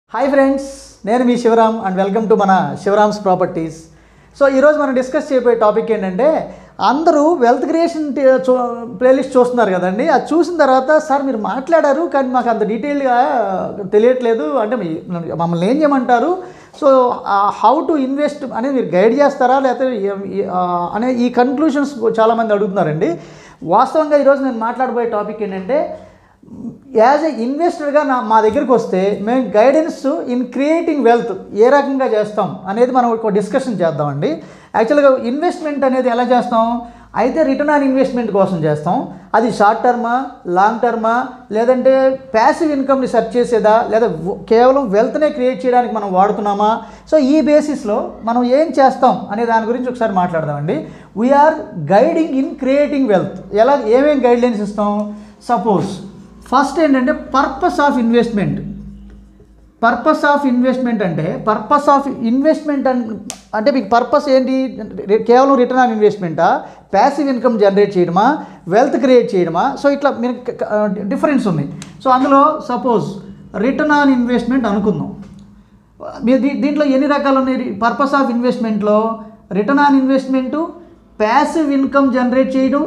Hi friends నేను మీ Shivaram and welcome to మన శివరామ్స్ ప్రాపర్టీస్ సో ఈరోజు మనం డిస్కస్ చేయబోయే టాపిక్ ఏంటంటే అందరూ వెల్త్ క్రియేషన్ ప్లేలిస్ట్ చూస్తున్నారు కదండి అది చూసిన తర్వాత సార్ మీరు మాట్లాడారు కానీ మాకు అంత డీటెయిల్గా తెలియట్లేదు అంటే మీ- మమ్మల్ని ఏం చేయమంటారు సో హౌ టు ఇన్వెస్ట్ అనేది మీరు గైడ్ చేస్తారా లేకపోతే ఏ- ఏ- ఆ, అనే ఈ కన్క్లూషన్స్ చాలామంది అడుగుతున్నారండి వాస్తవంగా ఈరోజు నేను మాట్లాడబోయే టాపిక్ ఏంటంటే యాజ్ ఎ ఇన్వెస్టర్గా నా మా దగ్గరికి వస్తే మేము గైడెన్స్ ఇన్ క్రియేటింగ్ వెల్త్ ఏ రకంగా చేస్తాం అనేది మనం ఒక డిస్కషన్ చేద్దామండి యాక్చువల్గా ఇన్వెస్ట్మెంట్ అనేది ఎలా చేస్తాం అయితే రిటర్న్ ఆన్ ఇన్వెస్ట్మెంట్ కోసం చేస్తాం అది షార్ట్ టర్మా లాంగ్ టర్మా లేదంటే ప్యాసివ్ ఇన్కమ్ని సెర్చ్ చేసేదా లేదా వ- కేవలం వెల్త్నే క్రియేట్ చేయడానికి మనం వాడుతున్నామా సో ఈ బేసిస్లో మనం ఏం చేస్తాం అనే దాని గురించి ఒకసారి మాట్లాడదామండి we're guiding in creating wealth ఎలా ఏమేమి గైడ్లైన్స్ ఇస్తాం సపోజ్ ఫస్ట్ ఏంటంటే purpose of investment purpose of investment అంటే పర్పస్ ఆఫ్ ఇన్వెస్ట్మెంట్ అంటే మీకు పర్పస్ ఏంటి రి- కేవలం రిటర్న్ ఆన్ ఇన్వెస్ట్మెంటా ప్యాసివ్ ఇన్కమ్ జనరేట్ చేయడమా వెల్త్ క్రియేట్ చేయడమా సో ఇట్లా మీరు డిఫరెన్స్ ఉంది సో అందులో సపోజ్ రిటర్న్ ఆన్ ఇన్వెస్ట్మెంట్ అనుకుందాం మీరు దీ- దీంట్లో ఎన్ని రకాలు ఉన్నాయి పర్పస్ ఆఫ్ ఇన్వెస్ట్మెంట్లో return on investment passive income generate చేయడం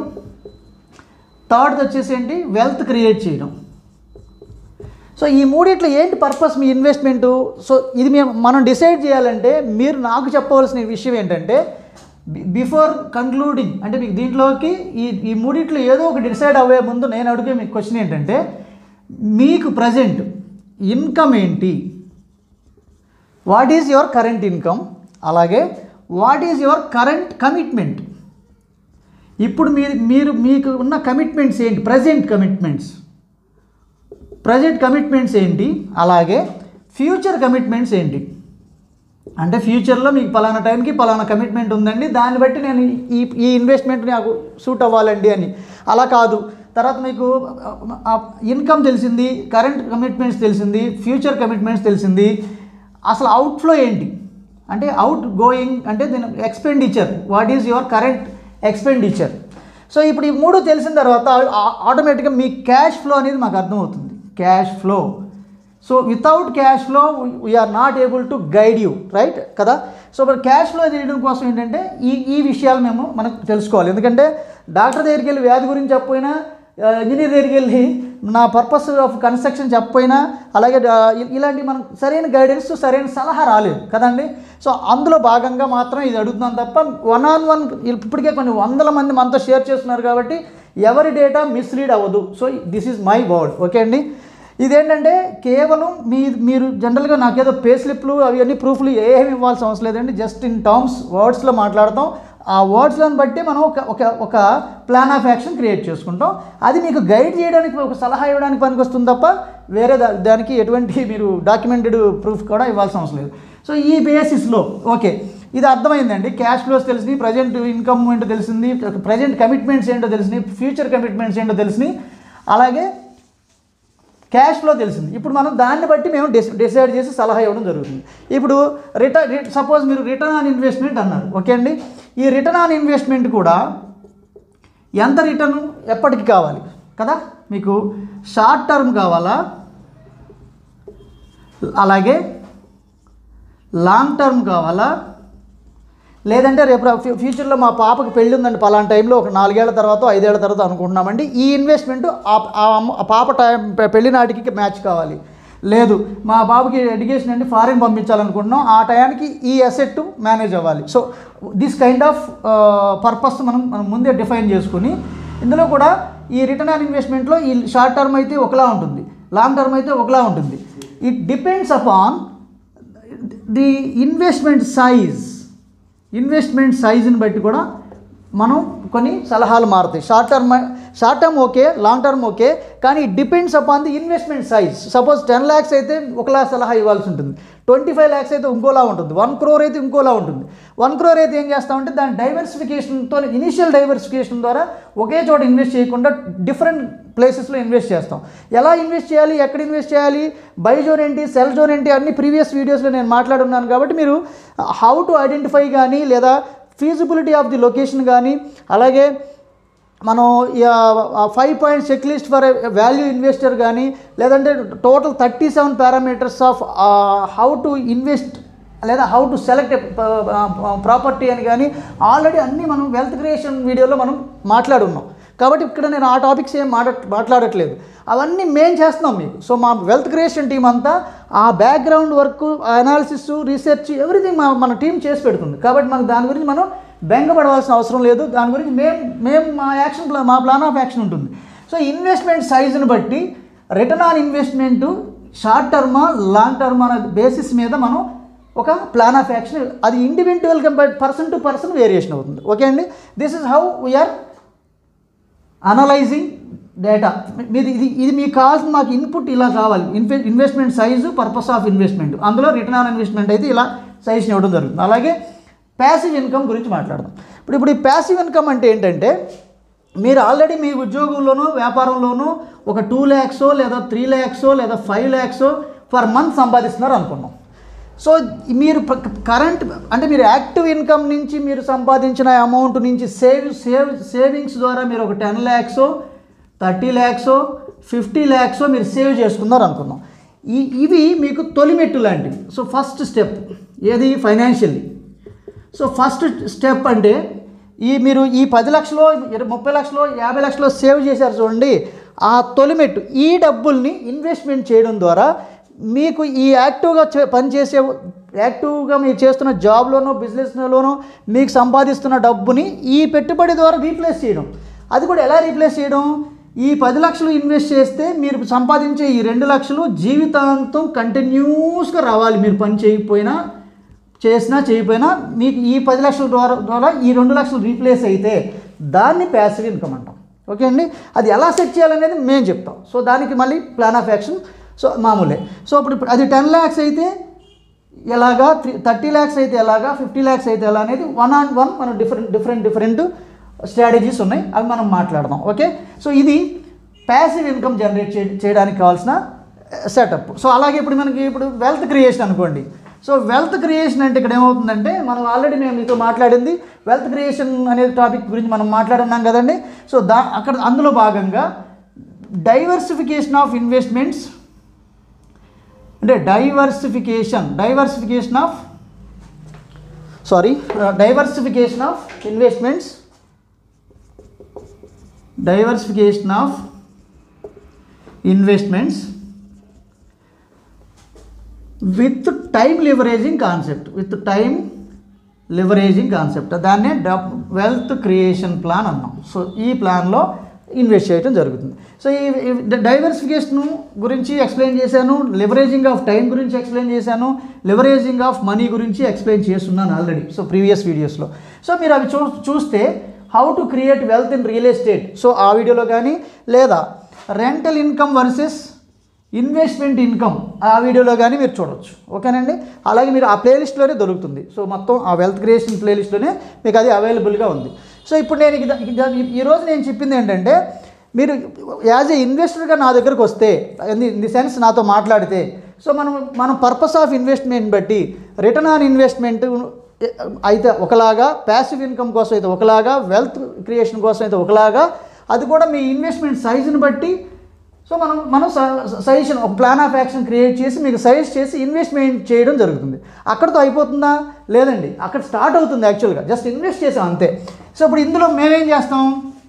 థర్డ్ వచ్చేసి ఏంటి వెల్త్ క్రియేట్ చేయడం సో ఈ మూడిట్లో ఏంటి పర్పస్ మీ ఇన్వెస్ట్మెంటు సో ఇది మేము మనం డిసైడ్ చేయాలంటే మీరు నాకు చెప్పవలసిన విషయం ఏంటంటే బిఫోర్ కంక్లూడింగ్ అంటే మీకు దీంట్లోకి ఈ ఈ మూడిట్లో ఏదో ఒక డిసైడ్ అవ్వే ముందు నేను అడిగే మీకు క్వశ్చన్ ఏంటంటే మీకు ప్రజెంట్ ఇన్కమ్ ఏంటి what is your current income అలాగే what is your current commitment ఇప్పుడు మీరు మీరు మీకు ఉన్న కమిట్మెంట్స్ ఏంటి ప్రజెంట్ కమిట్మెంట్స్ ప్రజెంట్ కమిట్మెంట్స్ ఏంటి అలాగే ఫ్యూచర్ కమిట్మెంట్స్ ఏంటి అంటే ఫ్యూచర్లో మీకు పలానా టైంకి పలానా కమిట్మెంట్ ఉందండి దాన్ని బట్టి నేను ఈ ఈ ఇన్వెస్ట్మెంట్ నాకు సూట్ అవ్వాలండి అని అలా కాదు తర్వాత మీకు ఇన్కమ్ తెలిసింది కరెంట్ కమిట్మెంట్స్ తెలిసింది ఫ్యూచర్ కమిట్మెంట్స్ తెలిసింది అసలు అవుట్ఫ్లో ఏంటి అంటే అవుట్ గోయింగ్ అంటే దీని expenditure what is your current expenditure so ఇప్పుడు ఈ మూడు తెలిసిన తర్వాత ఆటోమేటిక్గా మీ క్యాష్ ఫ్లో అనేది మాకు అర్థమవుతుంది cash flow so without cash flow we're not able to guide you right కదా సో మరి క్యాష్ ఫ్లో చేయడం కోసం ఏంటంటే ఈ ఈ విషయాలు మేము మనకు తెలుసుకోవాలి ఎందుకంటే డాక్టర్ దగ్గరికి వెళ్ళి వ్యాధి గురించి చెప్పపోయినా ఆ, ఇంజనీర్ దగ్గరికి వెళ్ళి నా పర్పస్ ఆఫ్ కన్స్ట్రక్షన్ చెప్పపోయినా అలాగే ఆ, ఇ- ఇలాంటి మనం సరైన గైడెన్స్ సరైన సలహా రాలేదు కదండి సో అందులో భాగంగా మాత్రం ఇది అడుగుతున్నాం తప్ప వన్ ఆన్ వన్ ఇప్పటికే కొన్ని వందల మంది మనతో షేర్ చేస్తున్నారు కాబట్టి ఎవరి డేటా మిస్లీడ్ అవ్వదు so this is my word okay అండి ఇదేంటంటే కేవలం మీ మీరు జనరల్గా నాకేదో పే స్లిప్లు అవన్నీ ప్రూఫ్లు ఏమి ఇవ్వాల్సిన అవసరం లేదండి జస్ట్ ఇన్ టర్మ్స్ వర్డ్స్లో మాట్లాడతాం ఆ వర్డ్స్లను బట్టి మనం ఒక ఒక ఒక ప్లాన్ ఆఫ్ యాక్షన్ క్రియేట్ చేసుకుంటాం అది మీకు గైడ్ చేయడానికి ఒక సలహా ఇవ్వడానికి పనికి వస్తుంది తప్ప వేరే దా- దానికి ఎటువంటి మీరు డాక్యుమెంటెడ్ ప్రూఫ్ కూడా ఇవ్వాల్సిన అవసరం లేదు సో ఈ బేసిస్లో ఓకే ఇది అర్థమైందండి క్యాష్ ఫ్లోస్ తెలిసినాయి ప్రజెంట్ ఇన్కమ్ ఏంటో తెలిసింది ప్రజెంట్ కమిట్మెంట్స్ ఏంటో తెలిసినాయి ఫ్యూచర్ కమిట్మెంట్స్ ఏంటో తెలిసినాయి అలాగే క్యాష్ ఫ్లో తెలిసింది ఇప్పుడు మనం దాన్ని బట్టి మేము డిస్- డిసైడ్ చేసి సలహా ఇవ్వడం జరుగుతుంది ఇప్పుడు రిటర్న్ సపోజ్ మీరు రిటర్న్ ఆన్ ఇన్వెస్ట్మెంట్ అన్నారు ఓకే అండి ఈ రిటర్న్ ఆన్ ఇన్వెస్ట్మెంట్ కూడా ఎంత రిటర్న్ ఎప్పటికి కావాలి కదా మీకు షార్ట్ టర్మ్ కావాలా అలాగే లాంగ్ టర్మ్ కావాలా లేదంటే రేపు రా- ఫ్యూ- ఫ్యూచర్లో మా పాపకి పెళ్ళి ఉందండి పలానా టైంలో ఒక నాలుగేళ్ల తర్వాత ఐదేళ్ల తర్వాత అనుకుంటున్నామండి ఈ ఇన్వెస్ట్మెంట్ ఆ- ఆ అమ్మ- ఆ పాప టైం పె- పెళ్లి నాటికి మ్యాచ్ కావాలి లేదు మా బాబుకి ఎడ్యుకేషన్ అండి ఫారిన్ పంపించాలనుకుంటున్నాం ఆ టయానికి ఈ అసెట్ మేనేజ్ అవ్వాలి so this kind of purpose మనం మనం ముందే డిఫైన్ చేసుకుని ఇందులో కూడా ఈ రిటర్న్ ఆన్ ఇన్వెస్ట్మెంట్లో ఈ షార్ట్ టర్మ్ అయితే ఒకలా ఉంటుంది లాంగ్ టర్మ్ అయితే ఒకలా ఉంటుంది it depends upon the investment size investment సైజుని బట్టి కూడా మనం కొన్ని సలహాలు మారుతాయి short term short term okay long term okay కానీ it depends upon the investment size suppose ten lakhs అయితే ఒకలా సలహా ఇవ్వాల్సి ఉంటుంది ట్వంటీ ఫైవ్ ల్యాక్స్ అయితే ఇంకోలా ఉంటుంది వన్ క్రోర్ అయితే ఇంకోలా ఉంటుంది వన్ క్రోర్ అయితే ఏం చేస్తామంటే దాని డైవర్సిఫికేషన్తో ఇనిషియల్ డైవర్సిఫికేషన్ ద్వారా ఒకే చోట ఇన్వెస్ట్ చేయకుండా డిఫరెంట్ ప్లేసెస్లో ఇన్వెస్ట్ చేస్తాం ఎలా ఇన్వెస్ట్ చేయాలి ఎక్కడ ఇన్వెస్ట్ చేయాలి బై జోన్ ఏంటి సెల్ జోన్ ఏంటి అన్ని ప్రీవియస్ వీడియోస్లో నేను మాట్లాడున్నాను కాబట్టి మీరు హౌ టు ఐడెంటిఫై కానీ లేదా ఫీజిబిలిటీ ఆఫ్ ది లొకేషన్ కానీ అలాగే మనం five point checklist for value investor కానీ లేదంటే total thirty seven parameters of how to invest లేదా హౌ టు సెలెక్ట్ ప్రాపర్టీ అని కానీ ఆల్రెడీ అన్నీ మనం వెల్త్ క్రియేషన్ వీడియోలో మనం మాట్లాడున్నాం కాబట్టి ఇక్కడ నేను ఆ టాపిక్స్ ఏం మాట్లా మాట్లాడట్లేదు అవన్నీ మేం చేస్తున్నాం మీకు సో మా వెల్త్ క్రియేషన్ టీం అంతా ఆ background work analysis research everything మా మన టీం చేసి పెడుతుంది కాబట్టి మనకు దాని గురించి మనం బెంగపడవలసిన అవసరం లేదు దాని గురించి మేము మేము మా యాక్షన్ ప్లా మా ప్లాన్ ఆఫ్ యాక్షన్ ఉంటుంది సో ఇన్వెస్ట్మెంట్ సైజుని బట్టి రిటర్న్ ఆన్ ఇన్వెస్ట్మెంట్ షార్ట్ టర్మా లాంగ్ టర్మ్ అనే బేసిస్ మీద మనం ఒక ప్లాన్ ఆఫ్ యాక్షన్ అది individual compare person to person variation అవుతుంది ఓకే అండి this is how we are analyzing data మీది ఇది ఇది మీకు కావాల్సిన మాకు ఇన్పుట్ ఇలా కావాలి ఇన్వె investment size purpose of investment అందులో రిటర్న్ ఆన్ ఇన్వెస్ట్మెంట్ అయితే ఇలా సైజ్ని ఇవ్వడం జరుగుతుంది అలాగే ప్యాసివ్ ఇన్కమ్ గురించి మాట్లాడదాం ఇప్పుడు ఇప్పుడు ఈ ప్యాసివ్ ఇన్కమ్ అంటే ఏంటంటే మీరు ఆల్రెడీ మీ ఉద్యోగంలోనూ వ్యాపారంలోనూ ఒక టూ ల్యాక్సో లేదా త్రీ ల్యాక్సో లేదా ఫైవ్ ల్యాక్సో పర్ మంత్ సంపాదిస్తున్నారు అనుకున్నాం సో మీరు కరెంట్ అంటే మీరు యాక్టివ్ ఇన్కమ్ నుంచి మీరు సంపాదించిన అమౌంట్ నుంచి సేవ్ సేవ్ సేవింగ్స్ ద్వారా మీరు ఒక టెన్ ల్యాక్సో థర్టీ ల్యాక్సో ఫిఫ్టీ ల్యాక్సో మీరు సేవ్ చేసుకున్నారు అనుకుందాం ఈ ఇవి మీకు తొలిమెట్టు లాంటివి సో ఫస్ట్ స్టెప్ ఏది ఫైనాన్షియల్లీ సో ఫస్ట్ స్టెప్ అంటే ఈ మీరు ఈ పది లక్షలు ఇరవై ముప్పై లక్షలు యాభై లక్షలు సేవ్ చేశారు చూడండి ఆ తొలిమెట్టు ఈ డబ్బుల్ని ఇన్వెస్ట్మెంట్ చేయడం ద్వారా మీకు ఈ యాక్టివ్గా చే- పనిచేసే యాక్టివ్గా మీరు చేస్తున్న జాబ్లోనో బిజినెస్లోనో మీకు సంపాదిస్తున్న డబ్బుని ఈ పెట్టుబడి ద్వారా రీప్లేస్ చేయడం అది కూడా ఎలా రీప్లేస్ చేయడం ఈ పది లక్షలు ఇన్వెస్ట్ చేస్తే మీరు సంపాదించే ఈ రెండు లక్షలు జీవితాంతం కంటిన్యూస్గా రావాలి మీరు పని చేయకపోయినా చేసినా చేయకపోయినా మీకు ఈ పది లక్షల ద్వారా ద్వారా ఈ రెండు లక్షలు రీప్లేస్ అయితే దాన్ని ప్యాసివ్ ఇన్కమ్ అంటాం ఓకే అండి అది ఎలా సెట్ చేయాలనేది మేము చెప్తాం సో దానికి మళ్ళీ ప్లాన్ ఆఫ్ యాక్షన్ సో మామూలే సో ఇప్పుడు ఇప్పుడు అది టెన్ ల్యాక్స్ అయితే ఎలాగా త్రీ థర్టీ ల్యాక్స్ అయితే ఎలాగా ఫిఫ్టీ ల్యాక్స్ అయితే ఎలా అనేది వన్ ఆన్ వన్ మనం డిఫరెంట్ డిఫరెంట్ డిఫరెంట్ స్ట్రాటజీస్ ఉన్నాయి అవి మనం మాట్లాడదాం ఓకే సో ఇది ప్యాసివ్ ఇన్కమ్ జనరేట్ చే చేయడానికి కావాల్సిన సెటప్ సో అలాగే ఇప్పుడు మనకి ఇప్పుడు వెల్త్ క్రియేషన్ అనుకోండి సో వెల్త్ క్రియేషన్ అంటే ఇక్కడ ఏమవుతుందంటే మనం ఆల్రెడీ మేము మీతో మాట్లాడింది వెల్త్ క్రియేషన్ అనే టాపిక్ గురించి మనం మాట్లాడున్నాం కదండి సో దా అక్కడ అందులో భాగంగా డైవర్సిఫికేషన్ ఆఫ్ ఇన్వెస్ట్మెంట్స్ అంటే diversification diversification of sorry diversification of investments diversification of investments with time leveraging concept with time leveraging concept దాన్నే వెల్త్ క్రియేషన్ ప్లాన్ అన్నాం సో ఈ ప్లాన్లో ఇన్వెస్ట్ చేయడం జరుగుతుంది సో ఈ డైవర్సిఫికేషన్ గురించి ఎక్స్ప్లెయిన్ చేశాను లివరేజింగ్ ఆఫ్ టైం గురించి ఎక్స్ప్లెయిన్ చేశాను లివరేజింగ్ ఆఫ్ మనీ గురించి ఎక్స్ప్లెయిన్ చేస్తున్నాను ఆల్రెడీ సో ప్రీవియస్ వీడియోస్లో సో మీరు అవి చూ చూస్తే how to create wealth in real estate so ఆ వీడియోలో కానీ లేదా rental income versus investment income ఆ వీడియోలో కానీ మీరు చూడవచ్చు ఓకేనండి అలాగే మీరు ఆ ప్లేలిస్ట్లోనే దొరుకుతుంది సో మొత్తం ఆ వెల్త్ క్రియేషన్ ప్లేలిస్ట్లోనే మీకు అది అవైలబుల్గా ఉంది సో ఇప్పుడు నేను ఇక- ఇక- ఈరోజు నేను చెప్పింది ఏంటంటే మీరు యాజ్ ఏ ఇన్వెస్టర్గా నా దగ్గరకు వస్తే ఇన్ ది సెన్స్ నాతో మాట్లాడితే సో మనం మనం పర్పస్ ఆఫ్ ఇన్వెస్ట్మెంట్ బట్టి రిటర్న్ ఆన్ ఇన్వెస్ట్మెంట్ అయితే ఒకలాగా ప్యాసివ్ ఇన్కమ్ కోసం అయితే ఒకలాగా వెల్త్ క్రియేషన్ కోసం అయితే ఒకలాగా అది కూడా మీ ఇన్వెస్ట్మెంట్ సైజుని బట్టి సో మనం మనం సజెషన్ ఒక ప్లాన్ ఆఫ్ యాక్షన్ క్రియేట్ చేసి మీకు సజెస్ట్ చేసి ఇన్వెస్ట్మెంట్ చేయడం జరుగుతుంది అక్కడితో అయిపోతుందా లేదండి అక్కడ స్టార్ట్ అవుతుంది యాక్చువల్గా జస్ట్ ఇన్వెస్ట్ చేసాం అంతే సో ఇప్పుడు ఇందులో మేమేం చేస్తాం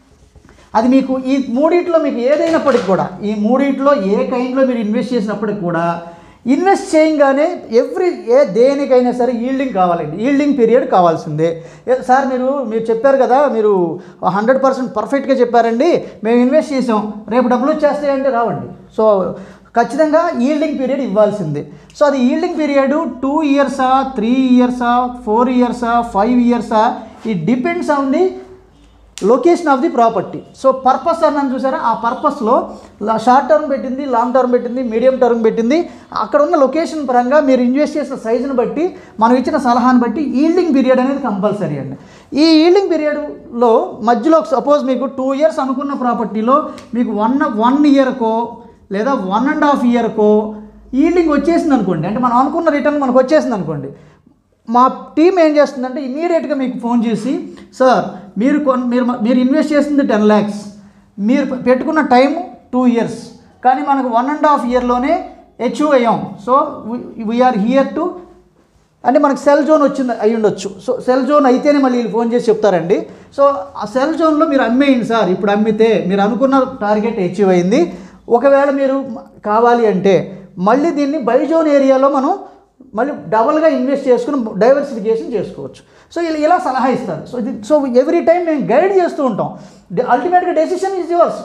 అది మీకు ఈ మూడింటిలో మీకు ఏదైనప్పటికి కూడా ఈ మూడింటిలో ఏ కైండ్లో మీరు ఇన్వెస్ట్ చేసినప్పటికి కూడా ఇన్వెస్ట్ చేయగానే ఎవ్రీ ఏ దేనికైనా సరే ఈల్డింగ్ కావాలండి ఈల్డింగ్ పీరియడ్ కావాల్సిందే ఏ- సార్ మీరు మీరు చెప్పారు కదా మీరు హండ్రెడ్ పర్సెంట్ పర్ఫెక్ట్గా చెప్పారండి మేము ఇన్వెస్ట్ చేసాం రేపు డబ్బులు వచ్చేస్తాయంటే రావండి సో ఖచ్చితంగా ఈల్డింగ్ పీరియడ్ ఇవ్వాల్సిందే సో అది ఈల్డింగ్ పీరియడ్ టూ ఇయర్సా త్రీ ఇయర్సా ఫోర్ ఇయర్సా ఫైవ్ ఇయర్సా it depends on the location of the property so purpose అన్నాను చూసారా ఆ పర్పస్లో షార్ట్ టర్మ్ పెట్టింది లాంగ్ టర్మ్ పెట్టింది మీడియం టర్మ్ పెట్టింది అక్కడ ఉన్న లొకేషన్ పరంగా మీరు ఇన్వెస్ట్ చేసిన సైజుని బట్టి మనం ఇచ్చిన సలహాను బట్టి ఈల్డింగ్ పీరియడ్ అనేది కంపల్సరీ అండి ఈ ఈల్డింగ్ పీరియడ్లో మధ్యలో సపోజ్ మీకు టూ ఇయర్స్ అనుకున్న ప్రాపర్టీలో మీకు వన్ వన్ ఇయర్కో లేదా వన్ అండ్ హాఫ్ ఇయర్కో ఈల్డింగ్ వచ్చేసింది అనుకోండి అంటే మనం అనుకున్న రిటర్న్ మనకు వచ్చేసింది అనుకోండి మా టీం ఏం చేస్తుందంటే ఇమీడియట్గా మీకు ఫోన్ చేసి సార్ మీరు కొన్ మీరు మీరు ఇన్వెస్ట్ చేసింది టెన్ ల్యాక్స్ మీరు పెట్టుకున్న టైం టూ ఇయర్స్ కానీ మనకు వన్ అండ్ హాఫ్ ఇయర్లోనే అచీవ్ అయ్యాం సో వీఆర్ హియర్ టు అంటే మనకు సెల్ జోన్ వచ్చింది అయి ఉండొచ్చు సో సెల్ జోన్ అయితేనే మళ్ళీ వీళ్ళు ఫోన్ చేసి చెప్తారండి సో ఆ సెల్ జోన్లో మీరు అమ్మేయండి సార్ ఇప్పుడు అమ్మితే మీరు అనుకున్న టార్గెట్ అచీవ్ అయింది ఒకవేళ మీరు కావాలి అంటే మళ్ళీ దీన్ని బై జోన్ ఏరియాలో మనం మళ్ళీ డబల్గా ఇన్వెస్ట్ చేసుకుని డైవర్సిఫికేషన్ చేసుకోవచ్చు సో ఇలా ఇలా సలహా ఇస్తారు సో ఇది సో ఎవ్రీ టైం మేము గైడ్ చేస్తూ ఉంటాం అల్టిమేట్గా decision is yours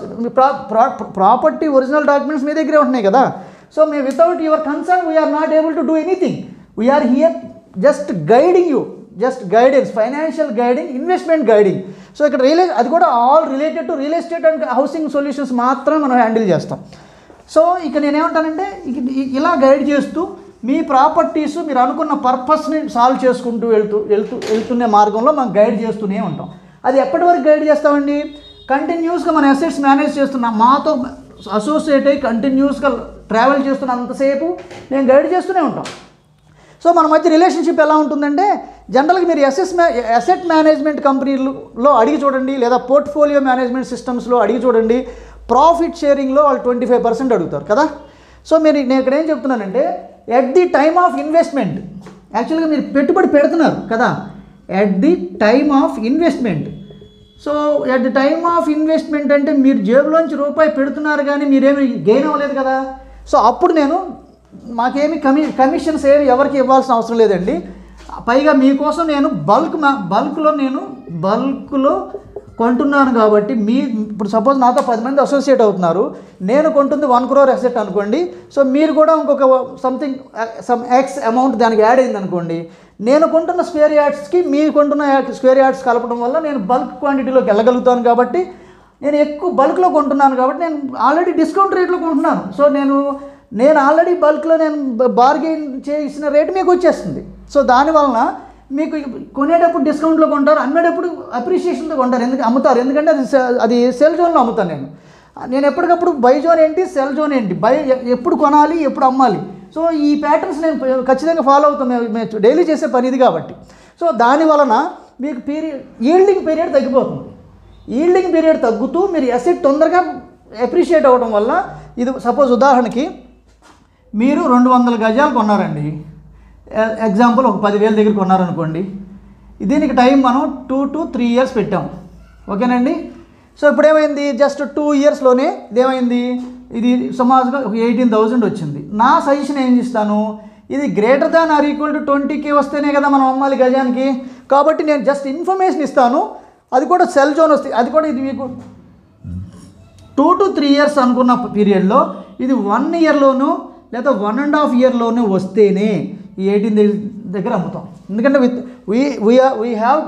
property original documents మీ దగ్గరే ఉంటున్నాయి కదా సో మేము without your concern we are not able to do anything we are here just guiding you just guidance financial guiding investment guiding so ఇక్కడ రియల్ అది కూడా all related to real estate and housing solutions మాత్రమే మనం handle చేస్తాం so ఇక నేనేమంటానంటే ఇక- ఇ- ఇలా గైడ్ చేస్తూ మీ ప్రాపర్టీస్ మీరు అనుకున్న పర్పస్ని సాల్వ్ చేసుకుంటూ వెళ్తూ వెళ్తూ వెళ్తున్న మార్గంలో మనం గైడ్ చేస్తూనే ఉంటాం అది ఎప్పటి వరకు గైడ్ చేస్తామండి కంటిన్యూస్గా మన అసెట్స్ మేనేజ్ చేస్తున్నాం మాతో అసోసియేట్ అయ్యి కంటిన్యూస్గా ట్రావెల్ చేస్తున్నంతసేపు నేను గైడ్ చేస్తూనే ఉంటాం సో మన మధ్య రిలేషన్షిప్ ఎలా ఉంటుందంటే జనరల్గా మీరు ఎస్ఎస్ మ్యా అసెట్ మేనేజ్మెంట్ కంపెనీలో అడిగి చూడండి లేదా పోర్ట్ఫోలియో మేనేజ్మెంట్ సిస్టమ్స్లో అడిగి చూడండి ప్రాఫిట్ షేరింగ్లో వాళ్ళు ట్వంటీ ఫైవ్ పర్సెంట్ అడుగుతారు కదా సో మీరు నేను ఇక్కడ ఏం చెప్తున్నానంటే at the time of investment యాక్చువల్గా మీరు పెట్టుబడి పెడుతున్నారు కదా at the time of investment so at the time of investment అంటే మీరు జేబులోంచి రూపాయి పెడుతున్నారు కానీ మీరేమి గెయిన్ అవ్వలేదు కదా సో అప్పుడు నేను మాకేమి కమి కమిషన్స్ ఏమి ఎవరికి ఇవ్వాల్సిన అవసరం లేదండి పైగా మీకోసం నేను బల్క్ బల్క్లో నేను బల్క్లో కొంటున్నాను కాబట్టి మీ ఇప్పుడు సపోజ్ నాతో పది మంది అసోసియేట్ అవుతున్నారు నేను కొంటుంది వన్ క్రోర్ అసెట్ అనుకోండి సో మీరు కూడా ఇంకొక సంథింగ్ సమ్ ఎక్స్ అమౌంట్ దానికి యాడ్ అయింది అనుకోండి నేను కొంటున్న స్క్వేర్ యార్డ్స్కి మీరు కొంటున్న స్క్వేర్ యార్డ్స్ కలపడం వల్ల నేను బల్క్ క్వాంటిటీలోకి వెళ్ళగలుగుతాను కాబట్టి నేను ఎక్కువ బల్క్లో కొంటున్నాను కాబట్టి నేను ఆల్రెడీ డిస్కౌంట్ రేట్లో కొంటున్నాను సో నేను నేను ఆల్రెడీ బల్క్లో నేను బార్గెయిన్ చేసిన రేటు మీకు వచ్చేస్తుంది సో దానివలన మీకు కొనేటప్పుడు డిస్కౌంట్లో కొంటారు అమ్మేటప్పుడు అప్రిషియేషన్తో కొంటారు ఎందుకు అమ్ముతారు ఎందుకంటే అది సె- అది సెల్ జోన్లో అమ్ముతాను నేను నేను ఎప్పటికప్పుడు బై జోన్ ఏంటి సెల్ జోన్ ఏంటి బై ఎప్పుడు కొనాలి ఎప్పుడు అమ్మాలి సో ఈ ప్యాటర్న్స్ నేను ఖచ్చితంగా ఫాలో అవుతాం మేము మేము డైలీ చేసే పని ఇది కాబట్టి సో దాని వలన మీకు పీరియడ్ ఈల్డింగ్ పీరియడ్ తగ్గిపోతుంది ఈల్డింగ్ పీరియడ్ తగ్గుతూ మీరు అసెట్ తొందరగా అప్రిషియేట్ అవ్వడం వల్ల ఇది సపోజ్ ఉదాహరణకి మీరు రెండు వందల గజాలు కొన్నారండి ఎ- ఎగ్జాంపుల్ ఒక పదివేల దగ్గర కొన్నారనుకోండి దీనికి టైం మనం టూ టు త్రీ ఇయర్స్ పెట్టాం ఓకేనండి సో ఇప్పుడు ఏమైంది జస్ట్ టూ ఇయర్స్లోనే ఇదేమైంది ఇది సుమారుగా ఒక ఎయిటీన్ థౌజండ్ వచ్చింది నా సజెషన్ ఏం చేస్తాను ఇది greater than or equal to ట్వంటీకి వస్తేనే కదా మనం అమ్మాలి గజానికి కాబట్టి నేను జస్ట్ ఇన్ఫర్మేషన్ ఇస్తాను అది కూడా సెల్ జోన్ వస్తుంది అది కూడా ఇది మీకు టూ టు త్రీ ఇయర్స్ అనుకున్న పీరియడ్లో ఇది వన్ ఇయర్లోనూ లేదా వన్ అండ్ హాఫ్ ఇయర్లోనూ వస్తేనే ఈ ఎయిటీన్ దగ్గర అమ్ముతాం ఎందుకంటే with we we we have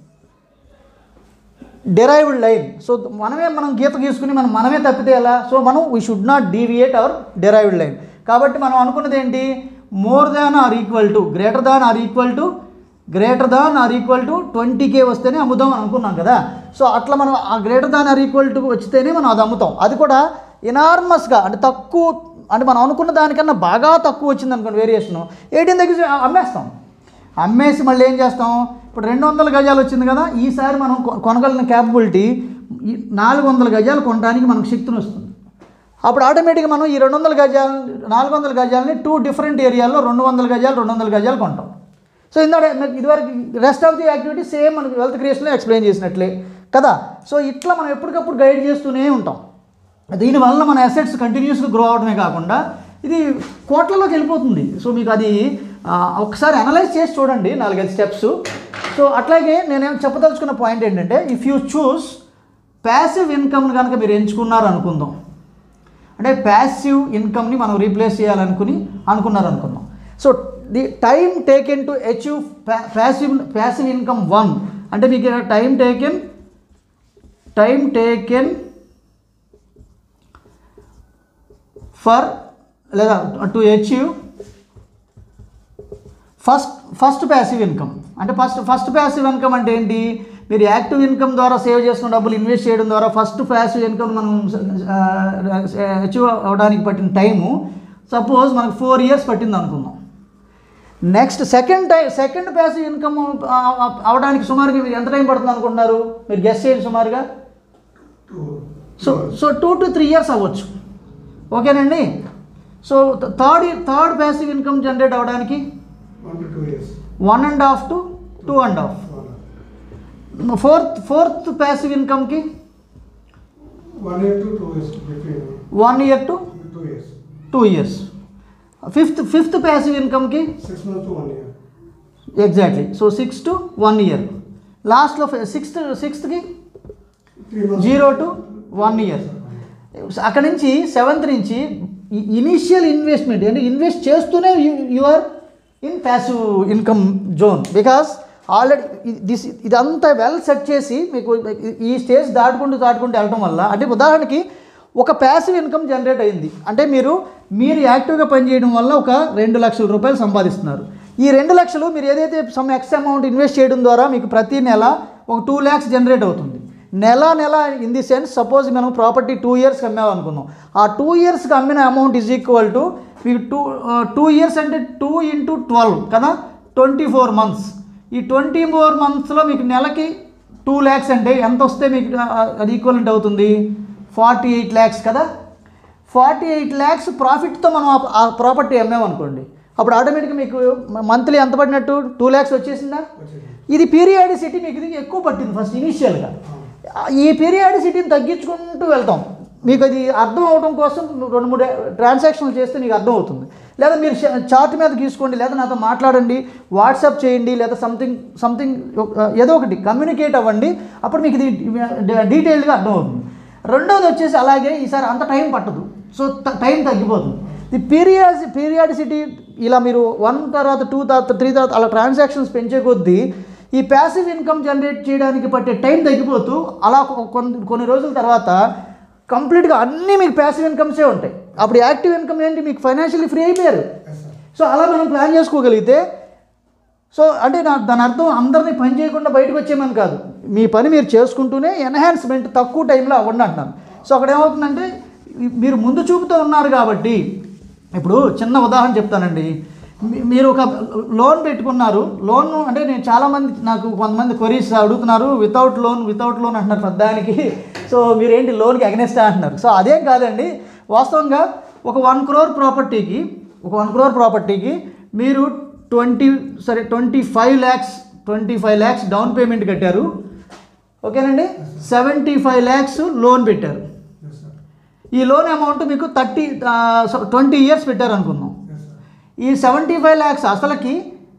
derived line so మనమే మనం గీత గీసుకుని మనం మనమే తప్పితే ఎలా సో మనం we should not deviate our derived line కాబట్టి మనం అనుకున్నది ఏంటి more than or equal to greater than or equal to greater than or equal to twenty K వస్తేనే అమ్ముదాం అని అనుకున్నాం కదా సో అట్లా మనం ఆ greater than or equal to వస్తేనే మనం అది అమ్ముతాం అది కూడా ఇనార్మస్గా అంటే తక్కువ అంటే మనం అనుకున్న దానికన్నా బాగా తక్కువ వచ్చింది అనుకోండి వేరియేషన్ ఎయిటీన్ దగ్గర అమ్మేస్తాం అమ్మేసి మళ్ళీ ఏం చేస్తాం ఇప్పుడు రెండు వందల గజాలు వచ్చింది కదా ఈసారి మనం కొ- కొనగలిగిన క్యాపబిలిటీ నాలుగు వందల గజాలు కొనడానికి మనకు శక్తిని వస్తుంది అప్పుడు ఆటోమేటిక్గా మనం ఈ రెండు వందల గజాలు నాలుగు వందల గజాలని టూ డిఫరెంట్ ఏరియాల్లో రెండు వందల గజాలు రెండు వందల గజాలు కొంటాం సో ఇందాక మీకు ఇదివరకు rest of the activity same మనకి వెల్త్ క్రియేషన్లో ఎక్స్ప్లెయిన్ చేసినట్లే కదా సో ఇట్లా మనం ఎప్పటికప్పుడు గైడ్ చేస్తూనే ఉంటాం దీనివల్ల మన అసెట్స్ కంటిన్యూస్గా గ్రో అవడమే కాకుండా ఇది కోట్లలోకి వెళ్ళిపోతుంది సో మీకు అది ఆ, ఒకసారి అనలైజ్ చేసి చూడండి నాలుగైదు స్టెప్స్ సో అట్లాగే నేనేం చెప్పదలుచుకున్న పాయింట్ ఏంటంటే ఇఫ్ యూ చూస్ ప్యాసివ్ ఇన్కమ్ని కనుక మీరు ఎంచుకున్నారు అనుకుందాం అంటే ప్యాసివ్ ఇన్కమ్ని మనం రీప్లేస్ చేయాలనుకుని అనుకున్నారు అనుకుందాం so the time taken to achieve passive passive income one అంటే మీకు time taken time taken for లేదా to achieve first first passive income అంటే ఫస్ట్ ఫస్ట్ ప్యాసివ్ ఇన్కమ్ అంటే ఏంటి మీరు యాక్టివ్ ఇన్కమ్ ద్వారా సేవ్ చేసుకున్న డబ్బులు ఇన్వెస్ట్ చేయడం ద్వారా ఫస్ట్ ప్యాసివ్ ఇన్కమ్ మనం అచీవ్ అవ్వడానికి పట్టిన టైము సపోజ్ మనకు ఫోర్ ఇయర్స్ పట్టింది అనుకుందాం next second time second passive income అవడానికి సుమారుగా మీరు ఎంత టైం పడుతుంది అనుకుంటున్నారు మీరు గెస్ట్ చేయండి సుమారుగా two so so two to three years అవ్వచ్చు ఓకేనండి so third third passive income generate అవ్వడానికి one to two years one and half to two and half fourth fourth passive ఇన్కమ్కి one year to two years between one year to two years two years fifth fifth passive ఇన్కమ్కి six month to one year exactly so six to one year లాస్ట్లో sixth సిక్స్త్కి three months zero to one year అక్కడ నుంచి seventh నుంచి initial investment అంటే invest చేస్తూనే you are in passive income zone because already this ఇదంతా well set చేసి మీకు ఈ స్టేజ్ దాటుకుంటూ దాటుకుంటూ వెళ్ళటం వల్ల అంటే ఉదాహరణకి ఒక ప్యాసివ్ ఇన్కమ్ జనరేట్ అయింది అంటే మీరు మీరు యాక్టివ్గా పనిచేయడం వల్ల ఒక రెండు లక్షల రూపాయలు సంపాదిస్తున్నారు ఈ రెండు లక్షలు మీరు ఏదైతే సమ్ ఎక్స్ అమౌంట్ ఇన్వెస్ట్ చేయడం ద్వారా మీకు ప్రతి నెల ఒక టూ ల్యాక్స్ జనరేట్ అవుతుంది నెల నెల ఇన్ ది సెన్స్ సపోజ్ మనం ప్రాపర్టీ టూ ఇయర్స్కి అమ్మామనుకున్నాం ఆ టూ ఇయర్స్కి అమ్మిన అమౌంట్ ఈజ్ ఈక్వల్ టు మీకు టూ టూ ఇయర్స్ అంటే టూ ఇంటూ ట్వెల్వ్ కదా ట్వంటీ ఫోర్ మంత్స్ ఈ ట్వంటీ ఫోర్ మంత్స్లో మీకు నెలకి టూ ల్యాక్స్ అంటే ఎంత వస్తే మీకు ఆ, అది ఈక్వలెంట్ అవుతుంది ఫార్టీ ఎయిట్ ల్యాక్స్ కదా ఫార్టీ ఎయిట్ ల్యాక్స్ ప్రాఫిట్తో మనం ఆ- ఆ ప్రాపర్టీ అమ్మామనుకోండి అప్పుడు ఆటోమేటిక్గా మీకు మంత్లీ ఎంత పడినట్టు టూ ల్యాక్స్ వచ్చేసిందా వచ్చింది ఇది పీరియాడిసిటీ మీకు ఇది ఎక్కువ పట్టింది ఫస్ట్ ఇనీషియల్గా ఈ పీరియాడిసిటీని తగ్గించుకుంటూ వెళ్తాం మీకు అది అర్థం అవడం కోసం రెండు మూడు ట్రాన్సాక్షన్లు చేస్తే మీకు అర్థం అవుతుంది లేదా మీరు చార్ట్ మీద తీసుకోండి లేదా నాతో మాట్లాడండి వాట్సాప్ చేయండి లేదా సంథింగ్ సంథింగ్ ఏదో ఒకటి కమ్యూనికేట్ అవ్వండి అప్పుడు మీకు ఇది డీటెయిల్డ్గా అర్థం అవుతుంది రెండోది వచ్చేసి అలాగే ఈసారి అంత టైం పట్టదు సో టైం తగ్గిపోతుంది ఈ పీరియాడ్ పీరియాడిసిటీ ఇలా మీరు వన్ తర్వాత టూ తర్వాత త్రీ తర్వాత అలా ట్రాన్సాక్షన్స్ పెంచే కొద్దీ ఈ ప్యాసివ్ ఇన్కమ్ జనరేట్ చేయడానికి పట్టే టైం తగ్గిపోతూ అలా కొ- కొన్ని కొన్ని రోజుల తర్వాత కంప్లీట్గా అన్నీ మీకు ప్యాసివ్ ఇన్కమ్సే ఉంటాయి అప్పుడు యాక్టివ్ ఇన్కమ్ ఏంటి మీకు ఫైనాన్షియల్లీ ఫ్రీ అయిపోయారు ఎస్ సార్ సో అలా మనం ప్లాన్ చేసుకోగలిగితే సో అంటే నా దాని అర్థం అందరినీ పని చేయకుండా బయటకు వచ్చేమని కాదు మీ పని మీరు చేసుకుంటూనే ఎన్హాన్స్మెంట్ తక్కువ టైంలో అవ్వండి అంటున్నాను సో అక్కడ ఏమవుతుందంటే ఈ- మీరు ముందు చూపుతూ ఉన్నారు కాబట్టి ఇప్పుడు చిన్న ఉదాహరణ చెప్తానండి మీ- మీరు ఒక లోన్ పెట్టుకున్నారు లోన్ అంటే నేను చాలామంది నాకు కొంతమంది క్వరీస్ అడుగుతున్నారు వితౌట్ లోన్ వితౌట్ లోన్ అంటున్నారు ప్రధానికి సో మీరేంటి లోన్కి అగనెస్టా అంటున్నారు సో అదేం కాదండి వాస్తవంగా ఒక వన్ క్రోర్ ప్రాపర్టీకి ఒక వన్ క్రోర్ ప్రాపర్టీకి మీరు ట్వంటీ సరే twenty five lakhs twenty five lakhs down payment కట్టారు ఓకేనండి సెవెంటీ ఫైవ్ ల్యాక్స్ లోన్ పెట్టారు ఎస్ సార్ ఈ లోన్ అమౌంట్ మీకు థర్టీ ట్వంటీ ఇయర్స్ పెట్టారు అనుకుందాం ఎస్ సార్ ఈ సెవెంటీ ఫైవ్ ల్యాక్స్ అసలుకి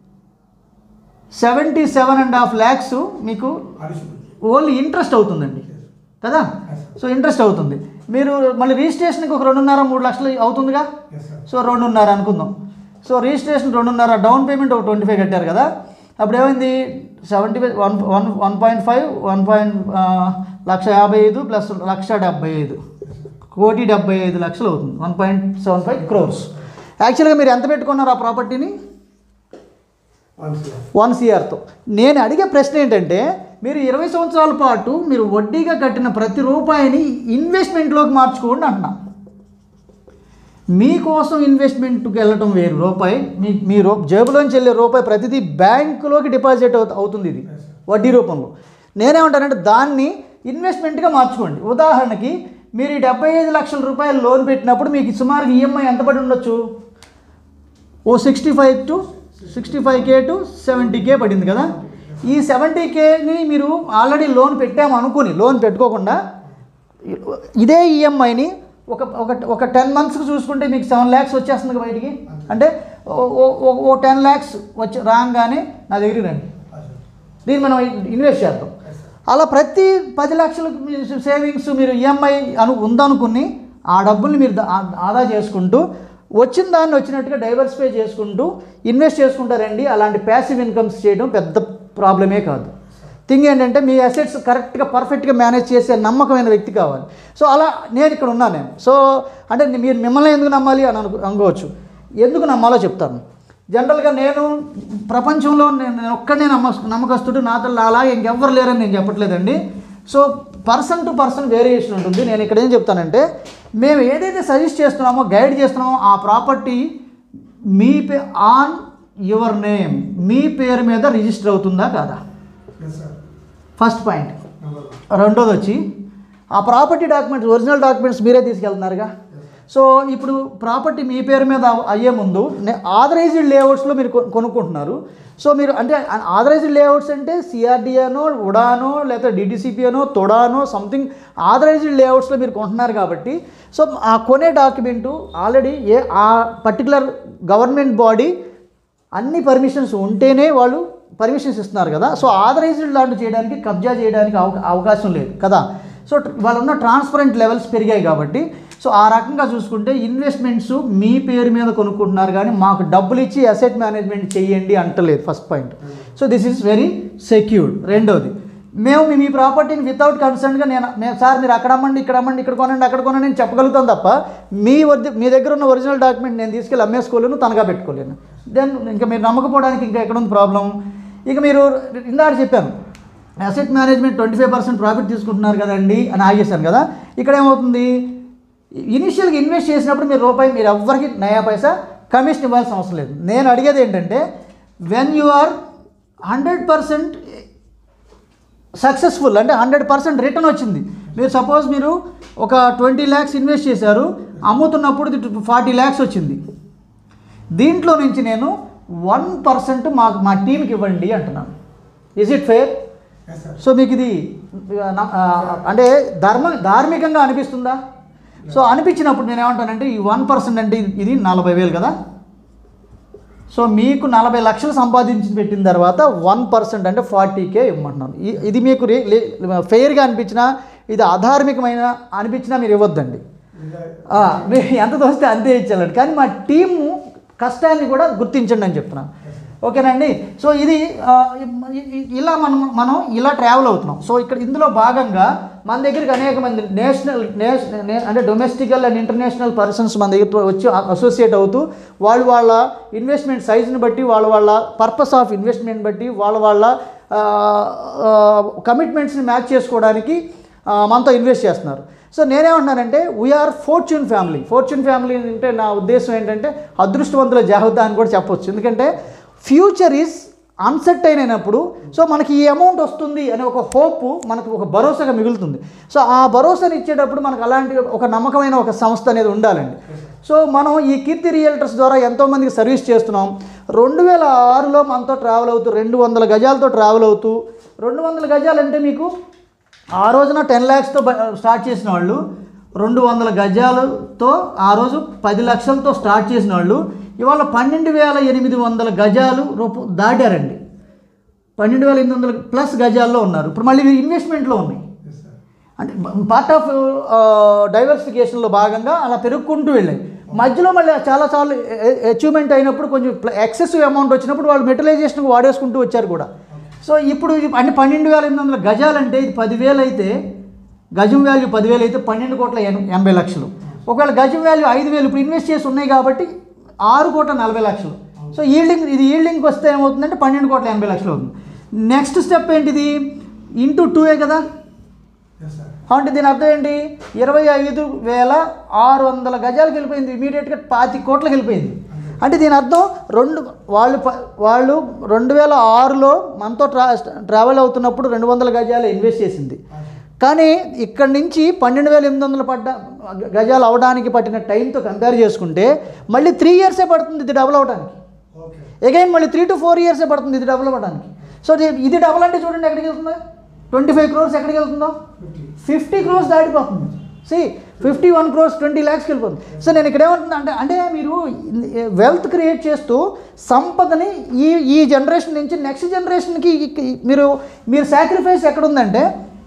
seventy seven and half lakhs మీకు అడిషనల్ ఓన్లీ ఇంట్రెస్ట్ అవుతుందండి కదా సో ఇంట్రెస్ట్ అవుతుంది మీరు మళ్ళీ రిజిస్ట్రేషన్కి ఒక రెండున్నర మూడు లక్షలు అవుతుందిగా ఎస్ సార్ సో రెండున్నర అనుకుందాం సో రిజిస్ట్రేషన్ రెండున్నర డౌన్ పేమెంట్ ఒక ట్వంటీ ఫైవ్ కట్టారు కదా అప్పుడు ఏమైంది seventy five one one one point five one point lakh యాభై ఐదు ప్లస్ లక్ష డెబ్బై ఐదు కోటి డెబ్బై ఐదు లక్షలు అవుతుంది one point seven five crores యాక్చువల్గా మీరు ఎంత పెట్టుకున్నారు ఆ ప్రాపర్టీని వన్ సార్ వన్ సిఆర్తో నేను అడిగే ప్రశ్న ఏంటంటే మీరు ఇరవై సంవత్సరాల పాటు మీరు వడ్డీగా కట్టిన ప్రతి రూపాయిని ఇన్వెస్ట్మెంట్లోకి మార్చుకోండి అంటున్నా మీకోసం ఇన్వెస్ట్మెంట్కి వెళ్ళటం వేరు రూపాయి మీ మీ రూ జేబులోంచి వెళ్ళే రూపాయి ప్రతిదీ బ్యాంకులోకి డిపాజిట్ అవుత అవుతుంది ఇది వడ్డీ రూపంలో నేనేమంటానంటే దాన్ని ఇన్వెస్ట్మెంట్గా మార్చుకోండి ఉదాహరణకి మీరు ఈ డెబ్బై ఐదు లక్షల రూపాయలు లోన్ పెట్టినప్పుడు మీకు సుమారుగా ఈఎంఐ ఎంత పడి ఉండొచ్చు ఓ sixty five to sixty five K to seventy K పడింది కదా ఈ సెవెంటీ కేని మీరు ఆల్రెడీ లోన్ పెట్టాము అనుకుని లోన్ పెట్టుకోకుండా ఇదే ఈఎంఐని ఒక ఒక ఒక టెన్ మంత్స్కి చూసుకుంటే మీకు సెవెన్ ల్యాక్స్ వచ్చేస్తుంది కదా బయటికి అంటే ఓ- ఓ- ఓ- ఓ టెన్ ల్యాక్స్ వచ్చి రాగానే నా దగ్గరికి రండి దీన్ని మనం ఇన్వెస్ట్ చేద్దాం అలా ప్రతి పది లక్షలు సేవింగ్స్ మీరు ఈఎంఐ అను ఉందనుకుని ఆ డబ్బుల్ని మీరు దా- ఆ- ఆదా చేసుకుంటూ వచ్చిన దాన్ని వచ్చినట్టుగా డైవర్సిఫై చేసుకుంటూ ఇన్వెస్ట్ చేసుకుంటారండి అలాంటి ప్యాసివ్ ఇన్కమ్స్ చేయడం పెద్ద ప్రాబ్లమే కాదు థింగ్ ఏంటంటే మీ అసెట్స్ కరెక్ట్గా పర్ఫెక్ట్గా మేనేజ్ చేసే నమ్మకమైన వ్యక్తి కావాలి సో అలా నేను ఇక్కడ ఉన్నాను నేను సో అంటే మీరు మిమ్మల్ని ఎందుకు నమ్మాలి అని అనుకో అనుకోవచ్చు ఎందుకు నమ్మాలో చెప్తాను జనరల్గా నేను ప్రపంచంలో నేను నేను ఒక్కడే నమ్మ నమ్మకస్తుడు నాతో అలాగే ఇంకెవ్వరు లేరని నేను చెప్పట్లేదండి so person to person variation ఉంటుంది నేను ఇక్కడ ఏం చెప్తానంటే మేము ఏదైతే సజెస్ట్ చేస్తున్నామో గైడ్ చేస్తున్నామో ఆ ప్రాపర్టీ మీ పే ఆన్ యువర్ నేమ్ మీ పేరు మీద రిజిస్టర్ అవుతుందా కాదా Yes, sir. First point Number one. రెండోది వచ్చి ఆ ప్రాపర్టీ డాక్యుమెంట్స్ ఒరిజినల్ డాక్యుమెంట్స్ మీరే తీసుకెళ్తున్నారుగా సో ఇప్పుడు ప్రాపర్టీ మీ పేరు మీద అవ్- అయ్యే ముందు ఆథరైజ్డ్ లేఅవుట్స్లో మీరు కొ- కొనుక్కుంటున్నారు సో మీరు అంటే ఆథరైజ్డ్ లేఅవుట్స్ అంటే సిఆర్డిఏనో ఉడానో లేకపోతే డిటిసిపినో తొడానో సంథింగ్ ఆథరైజ్డ్ లేఅవుట్స్లో మీరు కొంటున్నారు కాబట్టి సో ఆ కొనే డాక్యుమెంటు ఆల్రెడీ ఏ ఆ పర్టికులర్ గవర్నమెంట్ బాడీ అన్ని పర్మిషన్స్ ఉంటేనే వాళ్ళు పర్మిషన్స్ ఇస్తున్నారు కదా సో ఆథరైజ్డ్ ల్యాండ్ చేయడానికి కబ్జా చేయడానికి అవ- అవకాశం లేదు కదా సో ట్ర- వాళ్ళ ఉన్న ట్రాన్స్పరెంట్ లెవెల్స్ పెరిగాయి కాబట్టి సో ఆ రకంగా చూసుకుంటే ఇన్వెస్ట్మెంట్స్ మీ పేరు మీద కొనుక్కుంటున్నారు కానీ మాకు డబ్బులు ఇచ్చి అసెట్ మేనేజ్మెంట్ చేయండి అంటలేదు first point so this is very secured రెండోది మేము మీ- మీ ప్రాపర్టీని వితౌట్ కన్సర్న్గా నేను మేము సార్ మీరు అక్కడ అమ్మండి ఇక్కడ అమ్మండి ఇక్కడ కొనండి అక్కడ కొనండి నేను చెప్పగలుగుతాను తప్ప మీ వద్ద మీ దగ్గర ఉన్న ఒరిజినల్ డాక్యుమెంట్ నేను తీసుకెళ్ళి అమ్మేసుకోలేను తనగా పెట్టుకోలేను దెన్ ఇంకా మీరు నమ్మకపోవడానికి ఇంకా ఎక్కడ ఉంది ప్రాబ్లం ఇక మీరు ఇందాక చెప్పాను asset management twenty five percent profit తీసుకుంటున్నారు కదండి అని ఆగేశాను కదా ఇక్కడ ఏమవుతుంది ఇనిషియల్గా ఇన్వెస్ట్ చేసినప్పుడు మీరు రూపాయి మీరు ఎవ్వరికి నయా పైసా కమిషన్ ఇవ్వాల్సిన అవసరం లేదు నేను అడిగేది ఏంటంటే when you are hundred percent successful అంటే హండ్రెడ్ పర్సెంట్ రిటర్న్ వచ్చింది మీరు సపోజ్ మీరు ఒక ట్వంటీ ల్యాక్స్ ఇన్వెస్ట్ చేశారు అమ్ముతున్నప్పుడు ఫార్టీ ల్యాక్స్ వచ్చింది దీంట్లో నుంచి నేను వన్ పర్సెంట్ మాకు మా టీంకి ఇవ్వండి అంటున్నాను is it fair Yes, sir. So మీకు ఇది ఆ, న- ఆ, అంటే ధర్మ ధార్మికంగా అనిపిస్తుందా సో అనిపించినప్పుడు నేను ఏమంటానంటే ఈ వన్ పర్సెంట్ అంటే ఇది- ఇది నలభై వేలు కదా సో మీకు నలభై లక్షలు సంపాదించి పెట్టిన తర్వాత వన్ పర్సెంట్ అంటే ఫార్టీకే ఇవ్వమంటున్నాను ఇ- ఇది మీకు రే- లే- ఫెయిర్గా అనిపించినా ఇది అధార్మికమైన అనిపించినా మీరు ఇవ్వద్దండి Is ఆ, మీరు ఎంత దోస్తే అంతే ఇచ్చాలండి కానీ మా టీము కష్టాన్ని కూడా గుర్తించండి అని చెప్తున్నాను ఓకేనండి సో ఇది ఆ, ఇ- ఇ- ఇలా మనం మనం ఇలా ట్రావెల్ అవుతున్నాం సో ఇక్కడ ఇందులో భాగంగా మన దగ్గరికి అనేక మంది నేషనల్ నేష- నే- అంటే డొమెస్టికల్ అండ్ ఇంటర్నేషనల్ పర్సన్స్ మన దగ్గర వచ్చి అసోసియేట్ అవుతూ వాళ్ళు వాళ్ళ ఇన్వెస్ట్మెంట్ సైజుని బట్టి వాళ్ళ వాళ్ళ పర్పస్ ఆఫ్ ఇన్వెస్ట్మెంట్ బట్టి వాళ్ళ వాళ్ళ కమిట్మెంట్స్ని మ్యాచ్ చేసుకోవడానికి ఆ, మనతో ఇన్వెస్ట్ చేస్తున్నారు సో నేనేమంటున్నానంటే we are fortune family fortune family అంటే నా ఉద్దేశం ఏంటంటే అదృష్టవంతుల జాబితా అని కూడా చెప్పొచ్చు ఎందుకంటే ఫ్యూచర్ ఈజ్ అన్సర్టైన్ అయినప్పుడు సో మనకి ఈ అమౌంట్ వస్తుంది అనే ఒక హోప్ మనకు ఒక భరోసాగా మిగులుతుంది సో ఆ భరోసాని ఇచ్చేటప్పుడు మనకు అలాంటి ఒక నమ్మకమైన ఒక సంస్థ అనేది ఉండాలండి సో మనం ఈ కీర్తి రియల్టర్స్ ద్వారా ఎంతోమందికి సర్వీస్ చేస్తున్నాం రెండు వేల ఆరులో మనతో ట్రావెల్ అవుతూ రెండు వందల గజాలతో ట్రావెల్ అవుతూ రెండు వందల గజాలు అంటే మీకు ఆ రోజున టెన్ ల్యాక్స్తో స్టార్ట్ చేసిన వాళ్ళు రెండు వందల గజాలతో ఆ రోజు పది లక్షలతో స్టార్ట్ చేసిన వాళ్ళు ఇవాళ పన్నెండు వేల ఎనిమిది వందల గజాలు రూప దాటారండి పన్నెండు వేల ఎనిమిది వందల ప్లస్ గజాల్లో ఉన్నారు ఇప్పుడు మళ్ళీ ఇవి ఇన్వెస్ట్మెంట్లో ఉన్నాయి Yes, sir. అంటే పార్ట్ ఆఫ్ డైవర్సిఫికేషన్లో భాగంగా అలా పెరుగుకుంటూ వెళ్ళాయి మధ్యలో మళ్ళీ చాలా సార్లు అచీవ్మెంట్ అయినప్పుడు కొంచెం ఎక్సెసివ్ అమౌంట్ వచ్చినప్పుడు వాళ్ళు మెటలైజేషన్ వాడేసుకుంటూ వచ్చారు కూడా సో ఇప్పుడు ఇది అంటే పన్నెండు వేల ఎనిమిది వందల గజాలంటే ఇది పదివేలు అయితే గజం వాల్యూ పదివేలు అయితే పన్నెండు కోట్ల ఎన- ఎనభై లక్షలు ఒకవేళ గజం వాల్యూ ఐదు వేలు ఇప్పుడు ఇన్వెస్ట్ చేసి ఉన్నాయి కాబట్టి ఆరు కోట్ల నలభై లక్షలు సో ఈల్డింగ్ ఇది ఈల్డింగ్కి వస్తే ఏమవుతుందంటే పన్నెండు కోట్ల ఎనభై లక్షలు అవుతుంది నెక్స్ట్ స్టెప్ ఏంటిది ఇంటూ టూఏ కదా Yes, sir. అంటే దీని అర్థం ఏంటి ఇరవై ఐదు వేల ఆరు వందల గజాలకు వెళ్ళిపోయింది ఇమీడియట్గా పాతి కోట్లకు వెళ్ళిపోయింది అంటే దీని అర్థం రెండు వాళ్ళు ప- వాళ్ళు రెండు వేల ఆరులో మనతో ట్రా ట్రావెల్ అవుతున్నప్పుడు రెండు వందల గజాలు ఇన్వెస్ట్ చేసింది కానీ ఇక్కడి నుంచి పన్నెండు వేల ఎనిమిది వందలు పడ్డ గజాలు అవడానికి పట్టిన టైంతో కంపేర్ చేసుకుంటే మళ్ళీ త్రీ ఇయర్సే పడుతుంది ఇది డబుల్ అవడానికి Okay. అగైన్ మళ్ళీ త్రీ టు ఫోర్ ఇయర్సే పడుతుంది ఇది డబుల్ అవ్వడానికి సో ఇది- ఇది డబుల్ అంటే చూడండి ఎక్కడికి వెళ్తుందో ట్వంటీ ఫైవ్ క్రోర్స్ ఎక్కడికి వెళ్తుందో Fifty. ఫిఫ్టీ క్రోర్స్ దాటిపోతుంది సి ఫిఫ్టీ వన్ క్రోర్స్ ట్వంటీ ల్యాక్స్కి వెళ్ళిపోతుంది సో నేను ఇక్కడ ఏమంటున్నా అంటే అంటే మీరు వెల్త్ క్రియేట్ చేస్తూ సంపదని ఈ ఈ జనరేషన్ నుంచి నెక్స్ట్ జనరేషన్కి మీరు మీరు సాక్రిఫైస్ ఎక్కడుందంటే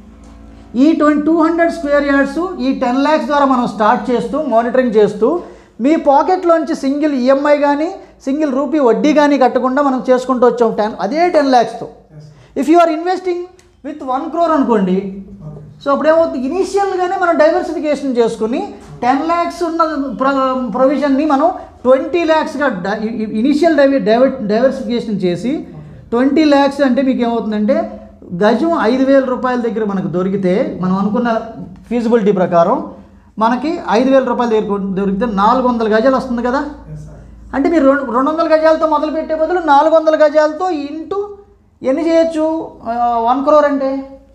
ఈ twenty two hundred square yards ఈ టెన్ ల్యాక్స్ ద్వారా మనం స్టార్ట్ చేస్తూ మానిటరింగ్ చేస్తూ మీ పాకెట్లోంచి సింగిల్ ఈఎంఐ కానీ సింగిల్ రూపీ వడ్డీ కానీ కట్టకుండా మనం చేసుకుంటూ వచ్చాం టెన్ అదే టెన్ ల్యాక్స్తో Yes. If you are investing with one crore అనుకోండి Okay. సో అప్పుడు ఏమవుతుంది ఇనీషియల్గానే మనం డైవర్సిఫికేషన్ చేసుకుని టెన్ ల్యాక్స్ ఉన్న ప్రొవిజన్ని మనం ట్వంటీ ల్యాక్స్గా ఇనీషియల్ డైవర్ డైవర్ డైవర్సిఫికేషన్ చేసి ట్వంటీ ల్యాక్స్ అంటే మీకు ఏమవుతుందంటే గజం ఐదు వేల రూపాయల దగ్గర మనకు దొరికితే మనం అనుకున్న ఫీజిబిలిటీ ప్రకారం మనకి ఐదు వేల రూపాయల దగ్గర దొరికితే నాలుగు వందల గజాలు వస్తుంది కదా Yes, sir. అంటే మీరు రెండు రెండు వందల గజాలతో మొదలు పెట్టే బదులు నాలుగు వందల గజాలతో ఇంటూ ఎన్ని చేయొచ్చు వన్ క్రోర్ అంటే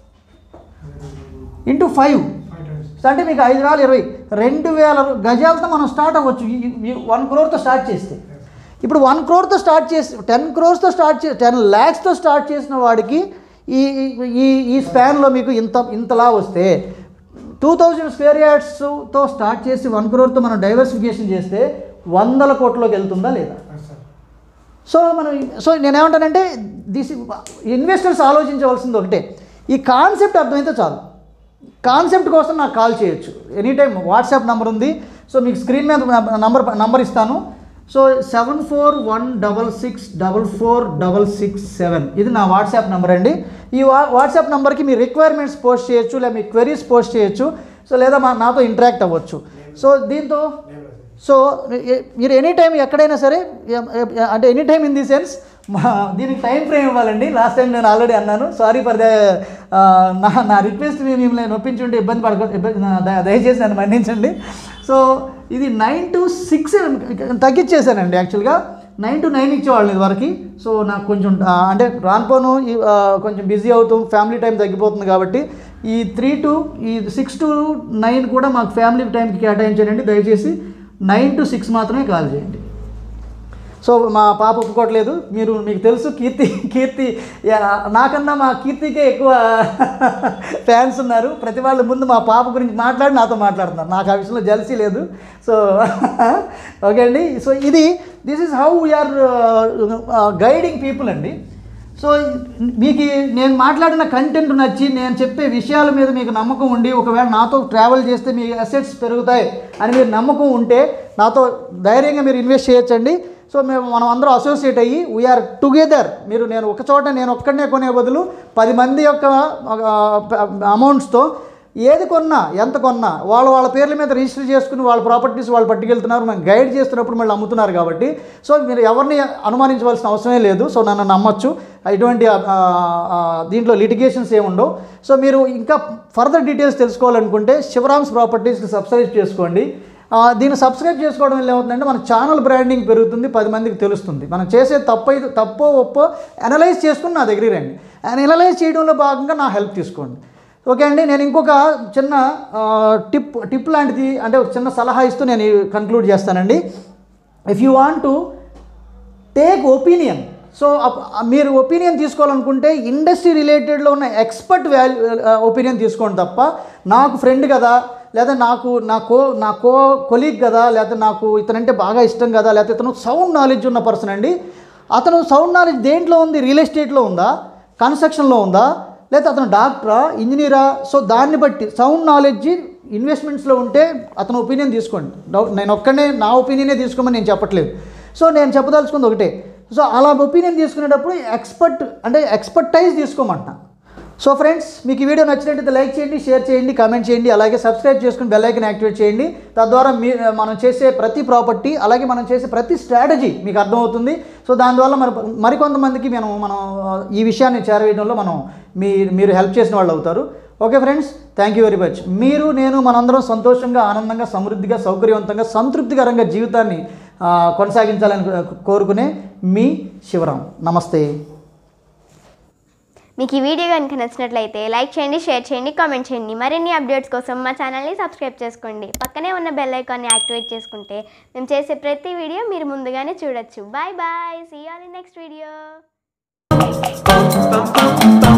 ఇంటూ ఫైవ్ Five times. అంటే మీకు ఐదు వేల ఇరవై రెండు వేల గజాలతో మనం స్టార్ట్ అవ్వచ్చు వన్ క్రోర్తో స్టార్ట్ చేస్తే ఇప్పుడు వన్ క్రోర్తో స్టార్ట్ చేసి టెన్ క్రోర్స్తో స్టార్ట్ చేసి టెన్ ల్యాక్స్తో స్టార్ట్ చేసిన వాడికి ఈ ఈ- ఈ ఈ స్పాన్లో మీకు ఇంత ఇంతలా వస్తే టూ థౌజండ్ స్క్వేర్ యార్డ్స్తో స్టార్ట్ చేసి వన్ క్రోర్తో మనం డైవర్సిఫికేషన్ చేస్తే వందల కోట్లోకి వెళ్తుందా లేదా Yes, sir. సో మనం సో నేనేమంటానంటే దిస్ ఇన్వెస్టర్స్ ఆలోచించవలసింది ఒకటే ఈ కాన్సెప్ట్ అర్థమైతే చాలు కాన్సెప్ట్ కోసం నాకు కాల్ చేయొచ్చు ఎనీ టైం వాట్సాప్ నెంబర్ ఉంది సో మీకు స్క్రీన్ మీద నంబర్ నంబర్ ఇస్తాను so seven four one double six double four double six seven ఇది నా వాట్సాప్ నెంబర్ అండి ఈ వా వాట్సాప్ నెంబర్కి మీ రిక్వైర్మెంట్స్ పోస్ట్ చేయొచ్చు లేదా మీ క్వెరీస్ పోస్ట్ చేయొచ్చు సో లేదా మా నాతో ఇంటరాక్ట్ అవ్వచ్చు సో దీంతో సో ఎ- మీరు ఎనీ టైం ఎక్కడైనా సరే ఎ- ఎ- అంటే any time in the sense మా దీనికి టైం ఫ్రేమ్ ఇవ్వాలండి లాస్ట్ టైం నేను ఆల్రెడీ అన్నాను సారీ ఫర్ ద నా నా రిక్వెస్ట్ మేము మిమ్మల్ని నొప్పించుంటే ఇబ్బంది పడక ఇబ్బంది నా- దయ- దయచేసి నన్ను మన్నించండి సో ఇది నైన్ టు సిక్స్ తగ్గించేశానండి యాక్చువల్గా నైన్ టు నైన్ ఇచ్చేవాళ్ళు ఇది వరకు సో నాకు కొంచెం ఆ, అంటే రానుపోను ఈ, ఆ, కొంచెం బిజీ అవుతాం ఫ్యామిలీ టైం తగ్గిపోతుంది కాబట్టి ఈ త్రీ టు ఈ సిక్స్ టు నైన్ కూడా మాకు ఫ్యామిలీ టైంకి కేటాయించారండి దయచేసి నైన్ టు సిక్స్ మాత్రమే కాల్ చేయండి సో మా పాప ఒప్పుకోవట్లేదు మీరు మీకు తెలుసు కీర్తి కీర్తి యా, నాకన్నా మా కీర్తికే ఎక్కువ ఫ్యాన్స్ ఉన్నారు ప్రతి వాళ్ళ ముందు మా పాప గురించి మాట్లాడి నాతో మాట్లాడుతున్నారు నాకు ఆ విషయంలో జలసీ లేదు సో ఓకే అండి సో ఇది this is how we are guiding people అండి సో మీకు ఈ నేను మాట్లాడిన కంటెంట్ నచ్చి నేను చెప్పే విషయాల మీద మీకు నమ్మకం ఉండి ఒకవేళ నాతో ట్రావెల్ చేస్తే మీ అసెట్స్ పెరుగుతాయి అని మీరు నమ్మకం ఉంటే నాతో ధైర్యంగా మీరు ఇన్వెస్ట్ చేయొచ్చండి సో మేము మనం అందరం అసోసియేట్ అయ్యి వీఆర్ టుగెదర్ మీరు నేను ఒక చోట నేను ఒక్కడనే కొనే బదులు పది మంది యొక్క అమౌంట్స్తో ఏది కొన్నా ఎంత కొన్నా వాళ్ళ వాళ్ళ పేర్ల మీద రిజిస్టర్ చేసుకుని వాళ్ళ ప్రాపర్టీస్ వాళ్ళు పట్టుకెళ్తున్నారు మనం గైడ్ చేస్తున్నప్పుడు మళ్ళీ అమ్ముతున్నారు కాబట్టి సో మీరు ఎవరిని అనుమానించవలసిన అవసరమే లేదు సో నన్ను నమ్మొచ్చు ఎటువంటి ఆ, ఆ, దీంట్లో లిటిగేషన్స్ ఏమి ఉండవు సో మీరు ఇంకా ఫర్దర్ డీటెయిల్స్ తెలుసుకోవాలనుకుంటే శివరామ్స్ ప్రాపర్టీస్కి సబ్స్క్రైబ్ చేసుకోండి ఆ, దీన్ని సబ్స్క్రైబ్ చేసుకోవడం వల్ల ఏమవుతుందంటే మన ఛానల్ బ్రాండింగ్ పెరుగుతుంది పది మందికి తెలుస్తుంది మనం చేసే తప్పు అయితే తప్పో ఒప్పో అనలైజ్ చేసుకుని నా దగ్గరికి రండి అనలైజ్ చేయడంలో భాగంగా నా హెల్ప్ తీసుకోండి ఓకే అండి నేను ఇంకొక చిన్న ఆ, టిప్ టిప్ లాంటిది అంటే ఒక చిన్న సలహా ఇస్తూ నేను కన్క్లూడ్ చేస్తానండి if you want to take opinion so అప్- మీరు ఒపీనియన్ తీసుకోవాలనుకుంటే ఇండస్ట్రీ రిలేటెడ్లో ఉన్న ఎక్స్పర్ట్ వాల్యూ ఒపీనియన్ తీసుకోండి తప్ప నాకు ఫ్రెండ్ కదా లేదా నాకు నా కో నా కో కొలీగ్ కదా లేకపోతే నాకు ఇతనంటే బాగా ఇష్టం కదా లేకపోతే ఇతను సౌండ్ నాలెడ్జ్ ఉన్న పర్సన్ అండి అతను సౌండ్ నాలెడ్జ్ దేంట్లో ఉంది రియల్ ఎస్టేట్లో ఉందా కన్స్ట్రక్షన్లో ఉందా లేకపోతే అతను డాక్టరా ఇంజనీరా సో దాన్ని బట్టి సౌండ్ నాలెడ్జ్ ఇన్వెస్ట్మెంట్స్లో ఉంటే అతను ఒపీనియన్ తీసుకోండి డౌ- నేను ఒక్కనే నా ఒపీనియనే తీసుకోమని నేను చెప్పట్లేదు సో నేను చెప్పదలుచుకుంది ఒకటే సో అలా ఒపీనియన్ తీసుకునేటప్పుడు ఎక్స్పర్ట్ అంటే ఎక్స్పర్టైజ్ తీసుకోమంటున్నా సో ఫ్రెండ్స్ మీకు ఈ వీడియో నచ్చినట్టయితే లైక్ చేయండి షేర్ చేయండి కామెంట్ చేయండి అలాగే సబ్స్క్రైబ్ చేసుకుని బెల్ ఐకన్ యాక్టివేట్ చేయండి తద్వారా మీ మనం చేసే ప్రతి ప్రాపర్టీ అలాగే మనం చేసే ప్రతి స్ట్రాటజీ మీకు అర్థమవుతుంది సో దానివల్ల మరి మరికొంతమందికి మనం మనం ఆ, ఈ విషయాన్ని చేరవేయడంలో మనం మీ మీరు హెల్ప్ చేసిన వాళ్ళు అవుతారు okay friends thank you very much మీరు నేను మనందరం సంతోషంగా ఆనందంగా సమృద్ధిగా సౌకర్యవంతంగా సంతృప్తికరంగా జీవితాన్ని ఆ, కొనసాగించాలని కోరుకునే మీ శివరాం నమస్తే మీకు ఈ వీడియో కనుక నచ్చినట్లయితే లైక్ చేయండి షేర్ చేయండి కామెంట్ చేయండి మరిన్ని అప్డేట్స్ కోసం మా ఛానల్ని సబ్స్క్రైబ్ చేసుకోండి పక్కనే ఉన్న బెల్ ఐకాన్ని యాక్టివేట్ చేసుకుంటే మేము చేసే ప్రతి వీడియో మీరు ముందుగానే చూడొచ్చు bye bye see all in next video bum bum bum